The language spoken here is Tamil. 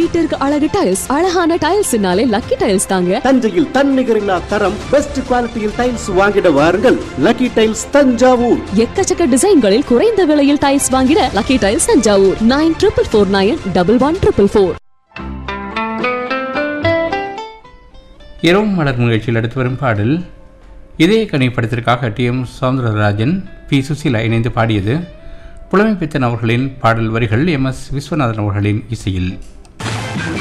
வீட்டிற்கு அழகு டைல்ஸ் அழகான டைல்ஸ்னாலே லக்கி டைல்ஸ் தாங்க தஞ்சையில் தன்னிகரில்லா தரம் பெஸ்ட் குவாலிட்டியில் டைல்ஸ் வாங்கிட வாருங்கள் லக்கி டைல்ஸ் தஞ்சாவூர் எக்கச்சக்க டிசைன்களில் குறைந்த விலையில் டைல்ஸ் வாங்கிட lucky tiles Thanjavur nine triple four nine double one triple four இரவும் மலர் நிகழ்ச்சியில் அடுத்து வரும் பாடல் இதய கனி படத்திற்காக T M Soundararajan P Susheela இணைந்து பாடியது புலமை பித்தன் அவர்களின் பாடல் வரிகள் எம் எஸ் விஸ்வநாதன் அவர்களின் இசையில்